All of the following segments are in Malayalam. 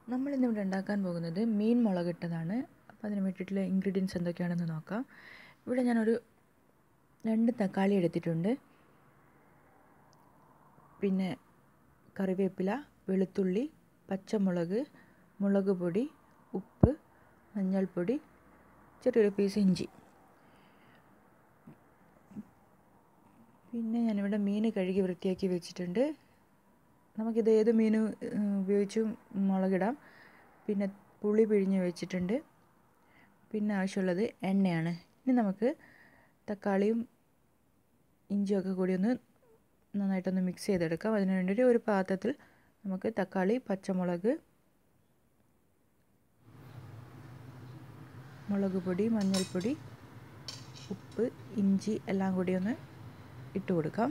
നമ്മളിന്നിവിടെ ഉണ്ടാക്കാൻ പോകുന്നത് മീൻ മുളകിട്ടതാണ് അപ്പോൾ അതിന് വേണ്ടിയിട്ടുള്ള ഇൻഗ്രീഡിയൻസ് എന്തൊക്കെയാണെന്ന് നോക്കാം ഇവിടെ ഞാനൊരു രണ്ട് തക്കാളി എടുത്തിട്ടുണ്ട് പിന്നെ കറിവേപ്പില വെളുത്തുള്ളി പച്ചമുളക് മുളക് പൊടി ഉപ്പ് മഞ്ഞൾപ്പൊടി ചെറിയൊരു പീസ് ഇഞ്ചി പിന്നെ ഞാനിവിടെ മീൻ കഴുകി വൃത്തിയാക്കി വെച്ചിട്ടുണ്ട് നമുക്കിത് ഏത് മീൻ ഉപയോഗിച്ചും മുളകിടാം പിന്നെ പുളി പിഴിഞ്ഞ് വെച്ചിട്ടുണ്ട് പിന്നെ ആവശ്യമുള്ളത് എണ്ണയാണ് ഇനി നമുക്ക് തക്കാളിയും ഇഞ്ചിയൊക്കെ കൂടി ഒന്ന് നന്നായിട്ടൊന്ന് മിക്സ് ചെയ്തെടുക്കാം അതിന് വേണ്ടിയിട്ട് ഒരു പാത്രത്തിൽ നമുക്ക് തക്കാളി പച്ചമുളക് മുളക് പൊടി മഞ്ഞൾപ്പൊടി ഉപ്പ് ഇഞ്ചി എല്ലാം കൂടി ഒന്ന് ഇട്ട് കൊടുക്കാം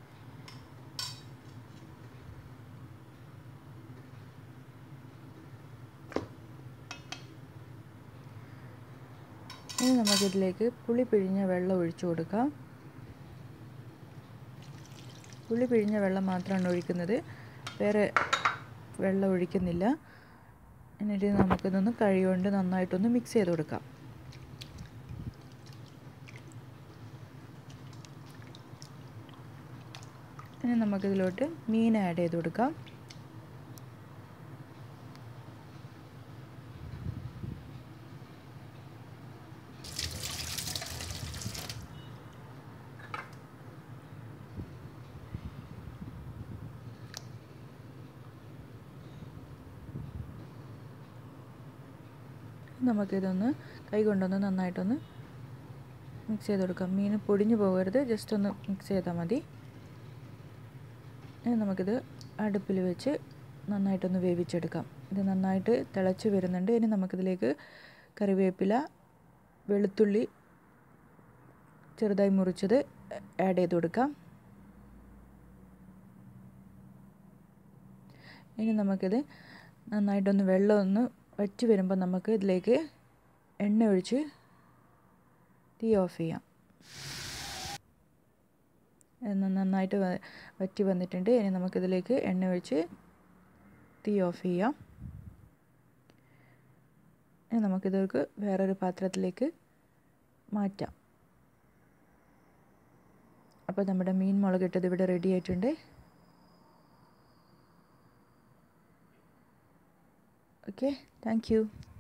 ഇനി നമുക്കിതിലേക്ക് പുളി പിഴിഞ്ഞ വെള്ളം ഒഴിച്ചു കൊടുക്കാം പുളി പിഴിഞ്ഞ വെള്ളം മാത്രമാണ് ഒഴിക്കുന്നത് വേറെ വെള്ളം ഒഴിക്കുന്നില്ല എന്നിട്ട് നമുക്കിതൊന്ന് കഴിയുകൊണ്ട് നന്നായിട്ടൊന്ന് മിക്സ് ചെയ്ത് കൊടുക്കാം ഇനി നമുക്കിതിലോട്ട് മീൻ ആഡ് ചെയ്ത് കൊടുക്കാം നമുക്കിതൊന്ന് കൈ കൊണ്ടൊന്ന് നന്നായിട്ടൊന്ന് മിക്സ് ചെയ്ത് കൊടുക്കാം മീൻ പൊടിഞ്ഞു പോകരുത് ജസ്റ്റ് ഒന്ന് മിക്സ് ചെയ്താൽ മതി ഇനി നമുക്കിത് അടുപ്പിൽ വെച്ച് നന്നായിട്ടൊന്ന് വേവിച്ചെടുക്കാം ഇത് നന്നായിട്ട് തിളച്ച് വരുന്നുണ്ട് ഇനി നമുക്കിതിലേക്ക് കറിവേപ്പില വെളുത്തുള്ളി ചെറുതായി മുറിച്ചത് ആഡ് ചെയ്ത് കൊടുക്കാം ഇനി നമുക്കിത് നന്നായിട്ടൊന്ന് വെള്ളം ഒന്ന് വറ്റി വരുമ്പോൾ നമുക്ക് ഇതിലേക്ക് എണ്ണ ഒഴിച്ച് തീ ഓഫ് ചെയ്യാം നന്നായിട്ട് വറ്റി വന്നിട്ടുണ്ട് ഇനി നമുക്കിതിലേക്ക് എണ്ണ ഒഴിച്ച് തീ ഓഫ് ചെയ്യാം ഇനി നമുക്കിതൊക്കെ വേറൊരു പാത്രത്തിലേക്ക് മാറ്റാം അപ്പോൾ നമ്മുടെ മീൻ മുളകിട്ടത് ഇവിടെ റെഡി ആയിട്ടുണ്ട് okay thank you